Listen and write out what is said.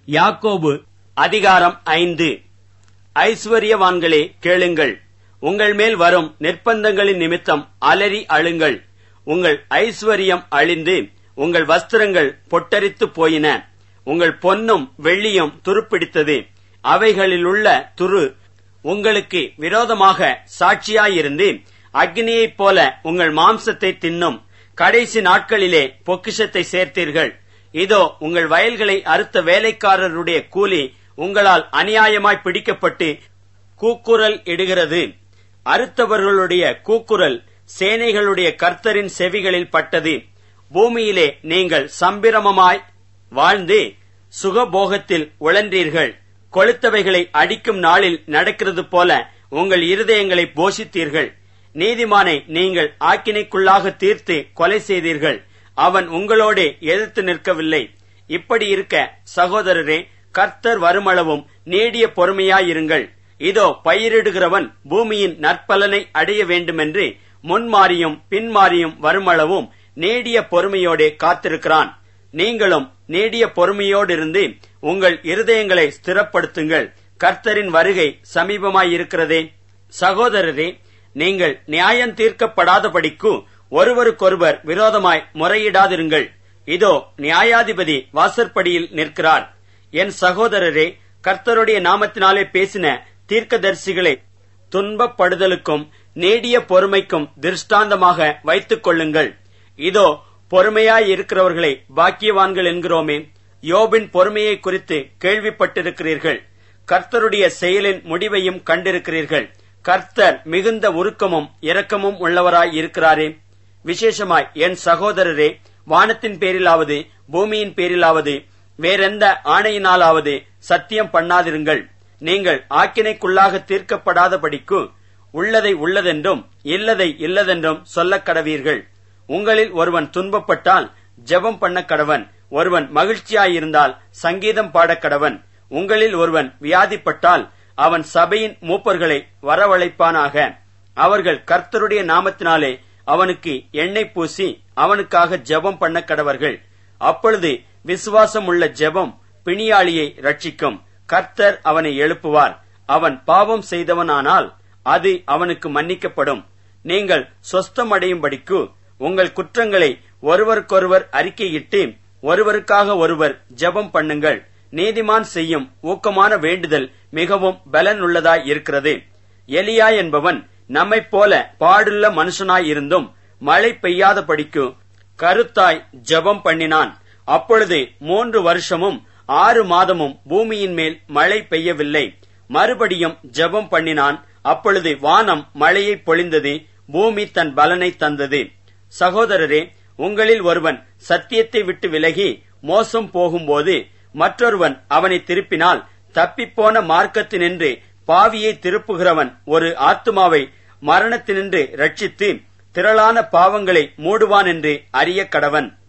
யாக்கோபு அதிகாரம் ஐந்து ஐஸ்வர்யவான்களே கேளுங்கள் உங்கள் மேல் வரும் நிர்பந்தங்களின் நிமித்தம் அலறி அழுங்கள் உங்கள் ஐஸ்வர்யம் அழிந்து உங்கள் வஸ்திரங்கள் பொட்டரித்து போயின உங்கள் பொன்னும் வெள்ளியும் துருப்பிடித்தது அவைகளிலுள்ள துரு உங்களுக்கு விரோதமாக சாட்சியாயிருந்து அக்னியைப் போல உங்கள் மாம்சத்தை தின்னும் கடைசி நாட்களிலே பொக்கிஷத்தை சேர்த்தீர்கள் இதோ உங்கள் வயல்களை அறுத்த வேலைக்காரருடைய கூலி உங்களால் அநியாயமாய் பிடிக்கப்பட்டு கூக்குரல் இடுகிறது அறுத்தவர்களுடைய கூக்குரல் சேனைகளுடைய கர்த்தரின் செவிகளில் பட்டது பூமியிலே நீங்கள் சம்பிரமமாய் வாழ்ந்து சுகபோகத்தில் உழன்றீர்கள் கொளுத்தவைகளை அடிக்கும் நாளில் நடக்கிறது போல உங்கள் இருதயங்களை போஷித்தீர்கள் நீதிமானை நீங்கள் ஆக்கினைக்குள்ளாக தீர்த்து கொலை செய்தீர்கள் அவன் உங்களோடு எதிர்த்து நிற்கவில்லை இப்படி இருக்க சகோதரரே கர்த்தர் வருமளவும் நீடிய பொறுமையாயிருங்கள் இதோ பயிரிடுகிறவன் பூமியின் நற்பலனை அடைய வேண்டுமென்று முன்மாறியும் பின்மாறியும் வருமளவும் நீடிய பொறுமையோடே காத்திருக்கிறான் நீங்களும் நீடிய பொறுமையோடிருந்து உங்கள் இருதயங்களை ஸ்திரப்படுத்துங்கள் கர்த்தரின் வருகை சமீபமாயிருக்கிறதே சகோதரரே நீங்கள் நியாயம் தீர்க்கப்படாதபடிக்கு ஒருவருக்கொருவர் விரோதமாய் முறையிடாதிருங்கள் இதோ நியாயாதிபதி வாசற்படியில் நிற்கிறார் என் சகோதரரே கர்த்தருடைய நாமத்தினாலே பேசின தீர்க்கதரிசிகளை துன்பப்படுதலுக்கும் நீடிய பொறுமைக்கும் திருஷ்டாந்தமாக வைத்துக் கொள்ளுங்கள் இதோ பொறுமையாயிருக்கிறவர்களை பாக்கியவான்கள் என்கிறோமே யோபின் பொறுமையை குறித்து கேள்விப்பட்டிருக்கிறீர்கள் கர்த்தருடைய செயலின் முடிவையும் கண்டிருக்கிறீர்கள் கர்த்தர் மிகுந்த உருக்கமும் இரக்கமும் உள்ளவராய் இருக்கிறாரே விசேஷமாய் என் சகோதரரே வானத்தின் பேரிலாவது பூமியின் பேரிலாவது வேறெந்த ஆணையினாலாவது சத்தியம் பண்ணாதிருங்கள் நீங்கள் ஆக்கினைக்குள்ளாக தீர்க்கப்படாதபடிக்கு உள்ளதை உள்ளதென்றும் இல்லதை இல்லதென்றும் சொல்லக் கடவீர்கள் உங்களில் ஒருவன் துன்பப்பட்டால் ஜெபம் பண்ண கடவன் ஒருவன் மகிழ்ச்சியாயிருந்தால் சங்கீதம் பாடக் கடவன் உங்களில் ஒருவன் வியாதிப்பட்டால் அவன் சபையின் மூப்பர்களை வரவழைப்பானாக அவர்கள் கர்த்தருடைய நாமத்தினாலே அவனுக்கு எண்ணெய் பூசி அவனுக்காக ஜெபம் பண்ண கடவர்கள் அப்பொழுது விசுவாசம் உள்ள ஜெபம் பிணியாளியை ரட்சிக்கும் கர்த்தர் அவனை எழுப்புவார் அவன் பாவம் செய்தவனானால் அது அவனுக்கு மன்னிக்கப்படும் நீங்கள் சொஸ்தமடையும்படிக்கு உங்கள் குற்றங்களை ஒருவருக்கொருவர் அறிக்கையிட்டு ஒருவருக்காக ஒருவர் ஜெபம் பண்ணுங்கள் நீதிமான் செய்யும் ஊக்கமான வேண்டுதல் மிகவும் பலனுள்ளதாய் இருக்கிறது எலியா என்பவன் நம்மைப் போல பாடுள்ள மனுஷனாயிருந்தும் மழை பெய்யாதபடிக்கு கருத்தாய் ஜெபம் பண்ணினான் அப்பொழுது மூன்று வருஷமும் ஆறு மாதமும் பூமியின் மேல் மழை பெய்யவில்லை மறுபடியும் ஜெபம் பண்ணினான் அப்பொழுது வானம் மழையை பொழிந்தது பூமி தன் பலனை தந்தது சகோதரரே உங்களில் ஒருவன் சத்தியத்தை விட்டு விலகி மோசம் போகும்போது மற்றொருவன் அவனை திருப்பினால் தப்பிப்போன மார்க்கத்தினின்று பாவியை திருப்புகிறவன் ஒரு ஆத்துமாவை மரணத்தினின்று ரட்சித்து திரளான பாவங்களை மூடுவான் என்று அறிய கடவன்